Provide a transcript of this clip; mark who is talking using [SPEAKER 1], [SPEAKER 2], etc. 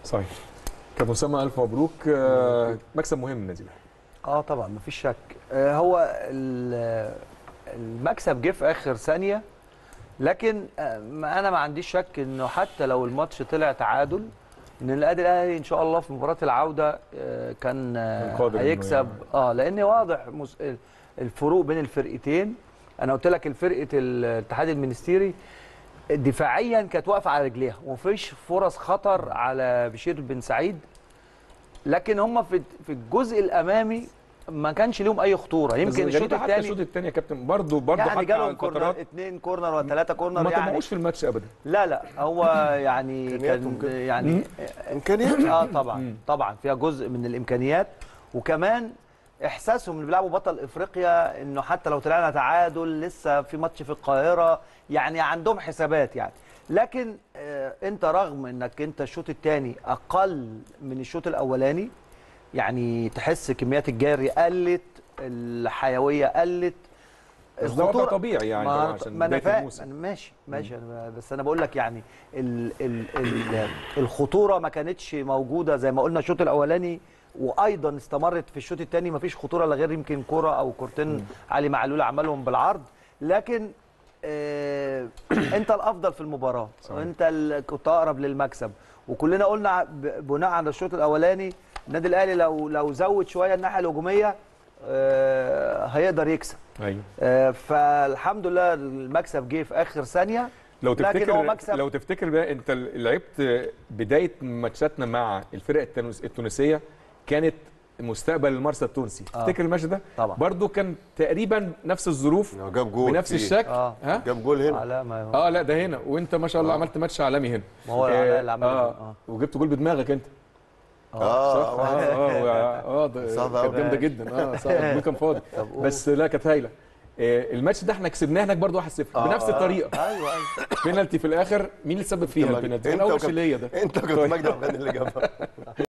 [SPEAKER 1] صحيح كابتن اسامه الف مبروك آه، مكسب مهم للنادي الاهلي
[SPEAKER 2] اه طبعا مفيش شك آه هو ال- المكسب جه في اخر ثانيه لكن آه ما انا ما عنديش شك انه حتى لو الماتش طلع تعادل ان النادي الاهلي ان شاء الله في مباراه العوده آه كان آه
[SPEAKER 1] قادر إنه
[SPEAKER 2] هيكسب
[SPEAKER 1] يعني.
[SPEAKER 2] اه لان واضح مس- الفروق بين الفرقتين انا قلت لك الفرقه الاتحاد المنستيري دفاعيا كانت واقفه على رجليها ومفيش فرص خطر على بشير بن سعيد لكن هم في في الجزء الامامي ما كانش ليهم اي خطوره يمكن
[SPEAKER 1] بس
[SPEAKER 2] الشوط
[SPEAKER 1] غريبة حتى الشوط
[SPEAKER 2] الثاني
[SPEAKER 1] الثاني يا كابتن برضه برضه
[SPEAKER 2] يعني
[SPEAKER 1] حتى
[SPEAKER 2] جالهم
[SPEAKER 1] على
[SPEAKER 2] كورنر
[SPEAKER 1] الفترات
[SPEAKER 2] اثنين كورنر ولا ثلاثه كورنر
[SPEAKER 1] ما
[SPEAKER 2] يعني
[SPEAKER 1] طمعوش في الماتش ابدا
[SPEAKER 2] لا لا هو يعني
[SPEAKER 3] إمكانياتهم
[SPEAKER 2] كان
[SPEAKER 3] كده.
[SPEAKER 2] يعني
[SPEAKER 3] امكانيات
[SPEAKER 2] اه طبعا طبعا فيها جزء من الامكانيات وكمان احساسهم اللي بيلعبوا بطل افريقيا انه حتى لو طلعنا تعادل لسه في ماتش في القاهره يعني عندهم حسابات يعني لكن آه انت رغم انك انت الشوط الثاني اقل من الشوط الاولاني يعني تحس كميات الجري قلت الحيويه قلت
[SPEAKER 1] بس ده وضع
[SPEAKER 2] الخطورة-
[SPEAKER 1] طبيعي يعني
[SPEAKER 2] ما
[SPEAKER 1] طبعا
[SPEAKER 2] أنا-
[SPEAKER 1] عشان
[SPEAKER 2] ما انا
[SPEAKER 1] بداية
[SPEAKER 2] فاهم
[SPEAKER 1] الموسم.
[SPEAKER 2] أنا ماشي ماشي أنا بس انا بقول لك يعني ال ال ال الخطوره ما كانتش موجوده زي ما قلنا الشوط الاولاني وايضا استمرت في الشوط الثاني ما فيش خطوره الا غير يمكن كره او كورتين علي معلول عملهم بالعرض لكن آه انت الافضل في المباراه
[SPEAKER 1] صحيح.
[SPEAKER 2] وانت ال- كنت اقرب للمكسب وكلنا قلنا ب- بناء على الشوط الاولاني النادي الاهلي لو لو زود شويه الناحيه الهجوميه آه هيقدر يكسب
[SPEAKER 1] ايوه
[SPEAKER 2] آه، فالحمد لله المكسب جه في اخر ثانيه
[SPEAKER 1] لو
[SPEAKER 2] لكن هو
[SPEAKER 1] تفتكر
[SPEAKER 2] مكسب.
[SPEAKER 1] لو تفتكر بقى انت لعبت بدايه ماتشاتنا مع الفرق التونس- التونسيه كانت مستقبل المرسى التونسي
[SPEAKER 2] آه.
[SPEAKER 1] تفتكر الماتش ده
[SPEAKER 2] طبعا.
[SPEAKER 1] برضو كان تقريبا نفس الظروف
[SPEAKER 3] جاب جول
[SPEAKER 1] بنفس
[SPEAKER 3] فيه.
[SPEAKER 1] الشكل
[SPEAKER 2] آه.
[SPEAKER 1] ها
[SPEAKER 3] جاب جول هنا
[SPEAKER 2] على ما هو
[SPEAKER 1] اه لا ده هنا وانت ما شاء الله عملت ماتش عالمي هنا
[SPEAKER 2] ما هو
[SPEAKER 1] آه،
[SPEAKER 2] اللي عمله
[SPEAKER 1] آه.
[SPEAKER 2] آه.
[SPEAKER 1] وجبت جول بدماغك انت صح
[SPEAKER 3] اه
[SPEAKER 1] اه اه اه ده
[SPEAKER 3] صعب
[SPEAKER 1] كانت
[SPEAKER 3] أوي.
[SPEAKER 1] جامده جدا اه صح الجول كان فاضي
[SPEAKER 2] طب قول.
[SPEAKER 1] بس لا كانت هايله آه، الماتش ده احنا كسبناه هناك برضه 1-0 بنفس الطريقه
[SPEAKER 2] ايوه ايوه
[SPEAKER 1] بينالتي في الاخر مين اللي سبب فيها البينالتي؟
[SPEAKER 3] انت
[SPEAKER 1] الاول
[SPEAKER 3] وكابتن-
[SPEAKER 1] مش اللي هي ده
[SPEAKER 3] انت وكابتن مجدي عبد الغني اللي جابها